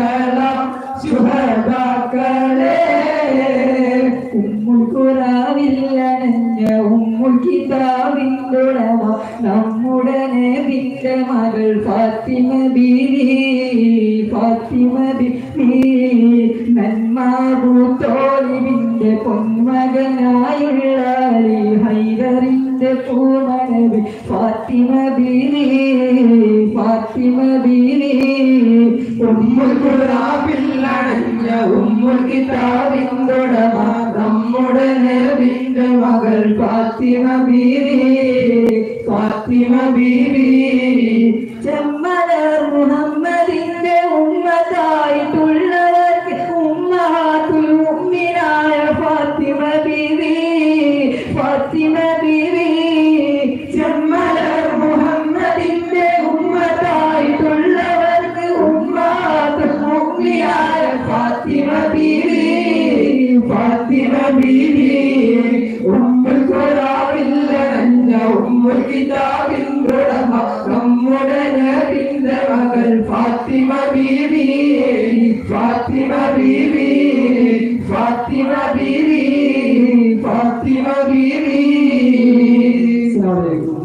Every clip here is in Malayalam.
ഞങ്ങളാം ശുഭതാക്കളെ ഉമ്മുൽ ഖുറാനില്ലണഞ്ഞ ഉമ്മുൽ കിതാബിൻ ഗുണമ നമ്മുടെ നബിന്റെ മകൾ ഫാത്തിമ ബീവി ഫാത്തിമ ബീവി നന്മാബു തോലിവിന്റെ പൊന്മകനായുള്ള അലി ഹൈദറിന്റെ പൂമനബി ഫാത്തിമ ബീവി ഫാത്തിമ ബീവി ഉമ്മുൽ ഖുറാബില്ലണഞ്ഞ ഉമ്മുൽ കിതാബിൻ ഗുണമ നമ്മുടെ നബിന്റെ മകൾ ഫാത്തിമ ബീവി ഫാത്തിമ ബീവി ചെമ്മലർ മുഹമ്മദിന്റെ ഉമ്മതായിട്ടുള്ളവർക്ക് ഉമ്മഹാത്തുൽ മുഅ്മിനായ ഫാത്തിമ ബീവി ഫാത്തിമ ബീവി ചെമ്മലർ മുഹമ്മദിന്റെ ഉമ്മതായിട്ടുള്ളവർക്ക് ഉമ്മഹാത്തുൽ മുഅ്മിനായ ഫാത്തിമ ബീവി ഫാത്തിമ ബീവി ഉമ്മുൽ ഖുറാനില്ലണഞ്ഞ ഉമ്മുൽ കിതാബിൻ ഉടമ നമ്മുടെ നബിന്റെ മകൾ ഫാത്തിമ ബീവി ഫാത്തിമ ബീവി ഫാത്തിമ ബീവി ഫാത്തിമ ബീവി അസ്സലാമു അലൈക്കും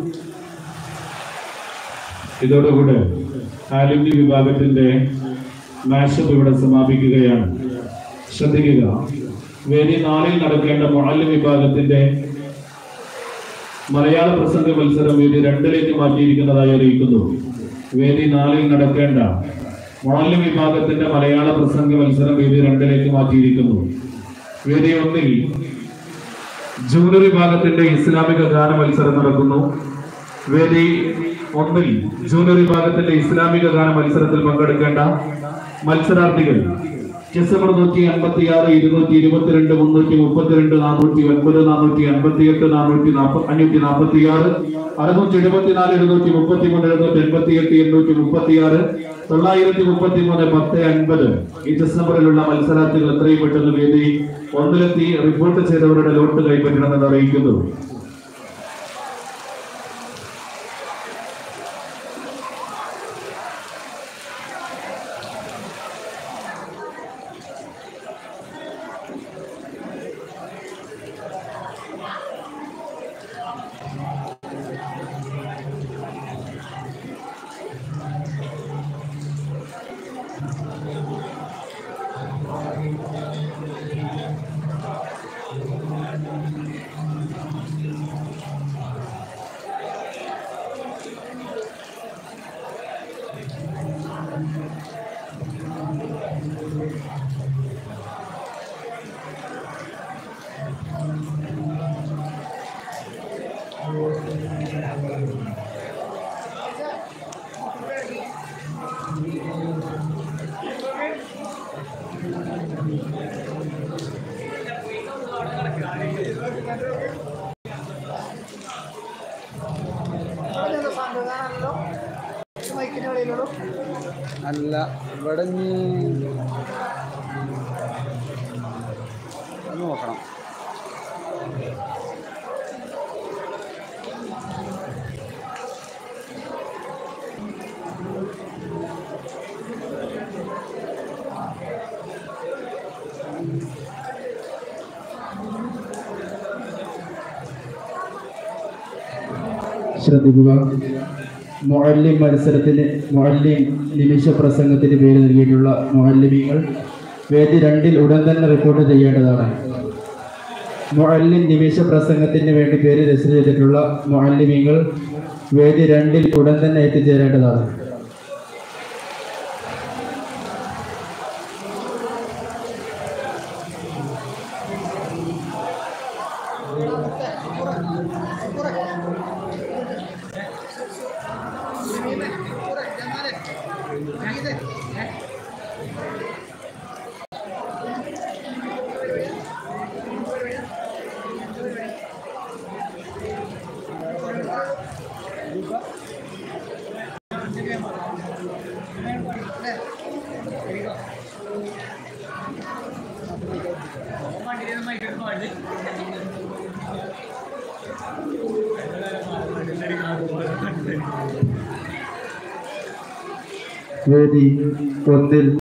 ഇതോടുകൂടെ ആലിംഗി വിഭാഗത്തിന്റെ മാഷപ്പ് ഇവിടെ സമാപിക്കുകയാണ് ശ്രദ്ധിക്കുക വേദി നാളിൽ നടക്കേണ്ട മൊഴല് വിഭാഗത്തിന്റെ മലയാള പ്രസംഗ മത്സരം വേദി രണ്ടിലേക്ക് മാറ്റിയിരിക്കുന്നതായി അറിയിക്കുന്നു വേദി നാളിൽ നടക്കേണ്ട മൊഴല് വിഭാഗത്തിന്റെ മലയാള പ്രസംഗ മത്സരം വേദി രണ്ടിലേക്ക് മാറ്റിയിരിക്കുന്നു വേദി ഒന്നിൽ ജൂനിയർ വിഭാഗത്തിന്റെ ഇസ്ലാമിക ഗാന മത്സരം നടക്കുന്നു വേദി ഒന്നിൽ ജൂനിയർ വിഭാഗത്തിന്റെ ഇസ്ലാമിക ഗാന മത്സരത്തിൽ പങ്കെടുക്കേണ്ട മത്സരാർത്ഥികൾ ചെസ് നമ്പർ നൂറ്റി അൻപത്തി ആറ് ഇരുന്നൂറ്റി ഇരുപത്തിരണ്ട് മുന്നൂറ്റി മുപ്പത്തിരണ്ട് നാനൂറ്റി ഒൻപത് നാനൂറ്റി അൻപത്തി എട്ട് നാനൂറ്റി നാൽപ്പത്തി അഞ്ഞൂറ്റി നാൽപ്പത്തി ആറ് അറുന്നൂറ്റി എഴുപത്തിനാല് എഴുന്നൂറ്റി മുപ്പത്തി മൂന്ന് എഴുന്നൂറ്റി എൺപത്തി എട്ട് എണ്ണൂറ്റി മുപ്പത്തി ആറ് തൊള്ളായിരത്തി മുപ്പത്തി മൂന്ന് പത്ത് അൻപത് ഈ ചെസ് നമ്പറിലുള്ള മത്സരാർത്ഥികൾ എത്രയും പെട്ടെന്ന് വേദി ഒന്നിലെത്തി റിപ്പോർട്ട് ചെയ്തവരുടെ ലോട്ട് കൈപ്പറ്റണമെന്ന് അറിയിക്കുന്നു അല്ല ഇവിടെ ഇനി ഒന്ന് നോക്കണം ശ്രദ്ധിക്കുക മൊഴല്ലിം മത്സരത്തിന് മൊഴല്ലിം നിമിഷ പ്രസംഗത്തിന് പേര് നൽകിയിട്ടുള്ള മൊഴല്ലിമിങ്ങൾ വേദി രണ്ടിൽ ഉടൻ തന്നെ റിപ്പോർട്ട് ചെയ്യേണ്ടതാണ് മൊഴല്ലിം നിമിഷ പ്രസംഗത്തിന് വേണ്ടി പേര് രജിസ്റ്റർ ചെയ്തിട്ടുള്ള മൊഴല്ലിമിങ്ങൾ വേദി രണ്ടിൽ ഉടൻ തന്നെ എത്തിച്ചേരേണ്ടതാണ് വേദി ഒന്നിൽ